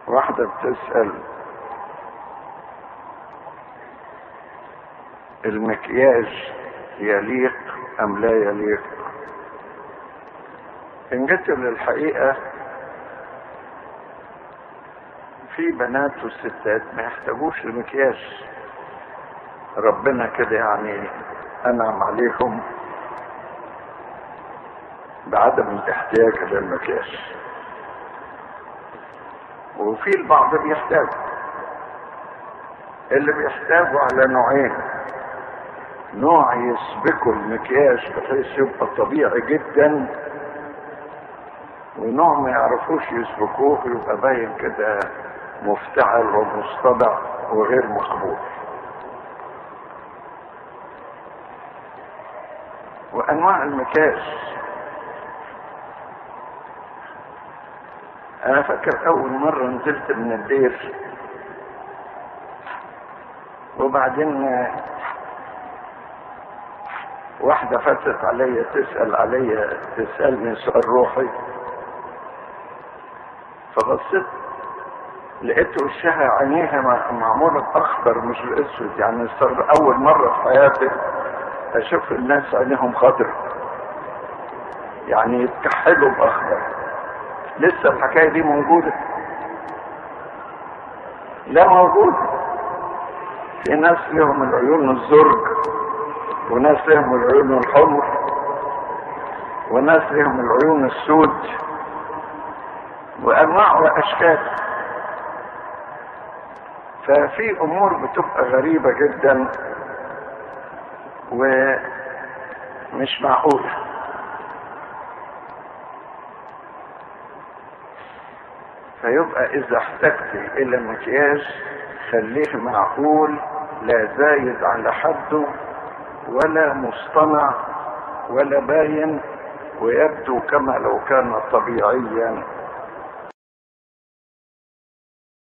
واحدة بتسأل المكياج يليق أم لا يليق إن جت للحقيقة في بنات وستات ما يحتاجوش المكياج ربنا كده يعني أنعم عليهم بعدم الاحتياج للمكياج وفي البعض بيحتاج اللي بيحتاجوا على نوعين نوع يسبكوا المكياج بحيث يبقى طبيعي جدا ونوع ما يعرفوش يسبكوه يبقى باين كده مفتعل ومصطنع وغير مقبول وانواع المكياج انا فاكر اول مرة نزلت من الدير وبعدين واحدة فتت عليا تسأل عليا تسألني سؤال روحي فبصيت لقيت وشها عينيها معمولة بأخضر مش بأسود يعني صار أول مرة في حياتي أشوف الناس عينيهم خضر يعني يتكحلوا بأخضر لسه الحكاية دي موجودة لا موجودة في ناس لهم العيون الزرق وناس لهم العيون الحمر وناس لهم العيون السود وانواع واشكال ففي امور بتبقى غريبه جدا ومش معقوله فيبقى اذا احتجت الى مكياج خليه معقول لا زايد على حده ولا مصطنع ولا باين ويبدو كما لو كان طبيعيا